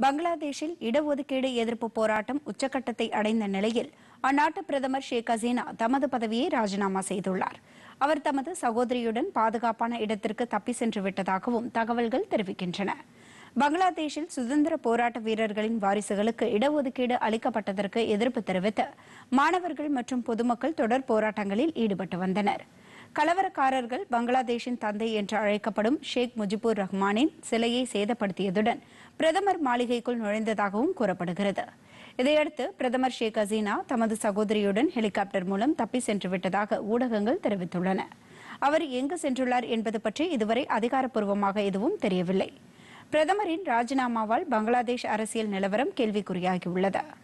பங்களாதேஷில் இடஒதுக்கீடு எதிர்ப்பு போராட்டம் உச்சக்கட்டத்தை அடைந்த நிலையில் அந்நாட்டு பிரதமர் ஷேக் ஹசீனா தமது பதவியை ராஜினாமா செய்துள்ளார் அவர் தமது சகோதரியுடன் பாதுகாப்பான இடத்திற்கு தப்பி சென்று விட்டதாகவும் தகவல்கள் தெரிவிக்கின்றன பங்களாதேஷில் சுதந்திர போராட்ட வீரர்களின் வாரிசுகளுக்கு இடஒதுக்கீடு அளிக்கப்பட்டதற்கு எதிர்ப்பு தெரிவித்து மாணவர்கள் மற்றும் பொதுமக்கள் தொடர் போராட்டங்களில் ஈடுபட்டு வந்தனர் கலவரக்காரர்கள் பங்களாதேஷின் தந்தை என்று அழைக்கப்படும் ஷேக் முஜிபுர் ரஹ்மானின் சிலையை சேதப்படுத்தியதுடன் பிரதமர் மாளிகைக்குள் நுழைந்ததாகவும் கூறப்படுகிறது இதையடுத்து பிரதமர் ஷேக் ஹசீனா தமது சகோதரியுடன் ஹெலிகாப்டர் மூலம் தப்பி சென்று விட்டதாக ஊடகங்கள் தெரிவித்துள்ளன அவர் எங்கு சென்றுள்ளார் என்பது பற்றி இதுவரை அதிகாரப்பூர்வமாக எதுவும் தெரியவில்லை பிரதமரின் ராஜினாமாவால் பங்களாதேஷ் அரசியல் நிலவரம் கேள்விக்குறியாகியுள்ளது